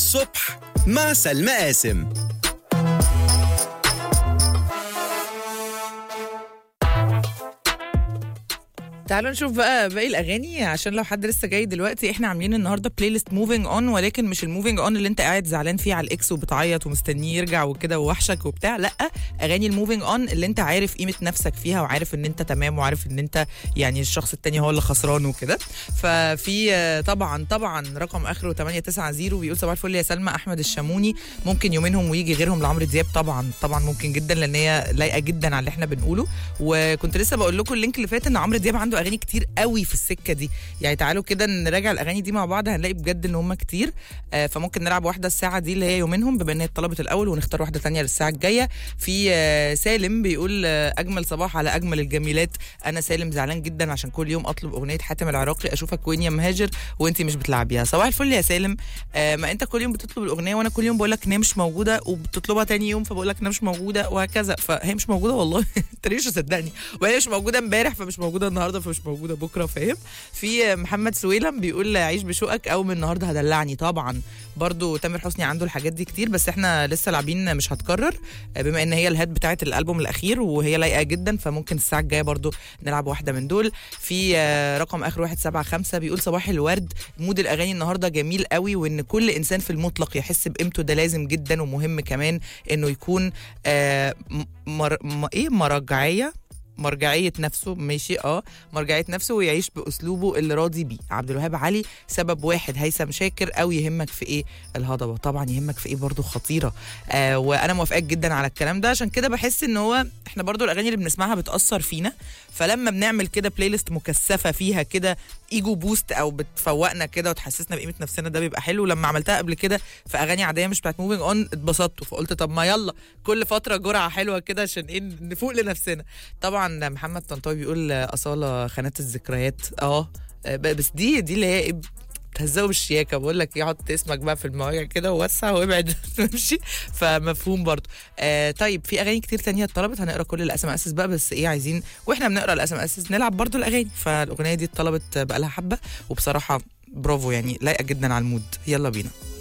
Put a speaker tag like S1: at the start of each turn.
S1: الصبح مع سلمى قاسم
S2: تعالوا نشوف بقى باقي الاغاني عشان لو حد لسه جاي دلوقتي احنا عاملين النهارده بلاي ليست موفينج اون ولكن مش الموفينج اون اللي انت قاعد زعلان فيه على الاكس وبتعيط ومستنيه يرجع وكده ووحشك وبتاع لا اغاني الموفينج اون اللي انت عارف قيمه نفسك فيها وعارف ان انت تمام وعارف ان انت يعني الشخص التاني هو اللي خسران وكده ففي آه، طبعا طبعا رقم اخره 890 بيقول صباح الفل يا سلمى احمد الشاموني ممكن يومينهم ويجي غيرهم لعمرو دياب طبعا طبعا ممكن جدا لان هي لايقه جدا على اللي احنا بنقوله وكنت لسه بقول لكم اللينك اللي فات ان عمرو دياب عنده اغاني كتير قوي في السكه دي يعني تعالوا كده نراجع الاغاني دي مع بعض هنلاقي بجد ان هم كتير آه فممكن نلعب واحده الساعه دي اللي هي يومينهم بما ان هي اتطلبت الاول ونختار واحده تانية للساعه الجايه في آه سالم بيقول آه اجمل صباح على اجمل الجميلات انا سالم زعلان جدا عشان كل يوم اطلب اغنيه حاتم العراقي اشوفك وين يا مهاجر وانت مش بتلعبيها صباح الفل يا سالم آه ما انت كل يوم بتطلب الاغنيه وانا كل يوم بقول لك ان هي مش موجوده وبتطلبها تاني يوم فبقول لك انها مش موجوده وهكذا فهي مش موجوده والله انت ليه مش مصدقني وهي مش موجوده امبارح فمش موجوده النهارده فمش موجوده بكره فاهم في محمد سويلم بيقول عيش بشوقك او من النهارده هدلعني طبعا برضو تامر حسني عنده الحاجات دي كتير بس احنا لسه لاعبين مش هتكرر آه، بما ان هي الهيد بتاعه الالبوم الاخير وهي لايقه جدا فممكن الساعه الجايه برضو نلعب واحده من دول في آه، رقم اخر 175 بيقول صباح الورد مود الاغاني النهارده جميل قوي وان كل انسان في المطلق يحس بقيمته ده لازم جدا ومهم كمان انه يكون آه م- مر... م... ايه مرجعيه مرجعية نفسه ماشي اه مرجعية نفسه ويعيش بأسلوبه اللي راضي بيه عبد الوهاب علي سبب واحد هيثم شاكر أو يهمك في إيه الهضبة طبعا يهمك في إيه برضو خطيرة آه وأنا موافقاك جدا على الكلام ده عشان كده بحس إن هو إحنا برضو الأغاني اللي بنسمعها بتأثر فينا فلما بنعمل كده بلاي ليست مكثفة فيها كده ايجو بوست او بتفوقنا كده وتحسسنا بقيمه نفسنا ده بيبقى حلو لما عملتها قبل كده في اغاني عاديه مش بتاعت موفينج اون اتبسطت فقلت طب ما يلا كل فتره جرعه حلوه كده عشان ايه نفوق لنفسنا طبعا محمد طنطاوي بيقول اصاله خانات الذكريات اه ب- بس دي دي اللي هي ايه تهزقوا بالشياكه بقول لك ايه حط اسمك بقى في المواجع كده ووسع وابعد امشي فمفهوم برضو آه طيب في اغاني كتير تانية اتطلبت هنقرا كل الاس ام اس بقى بس ايه عايزين واحنا بنقرا الاس ام اس نلعب برضو الاغاني فالاغنيه دي اتطلبت بقى لها حبه وبصراحه برافو يعني لايقه جدا على المود يلا بينا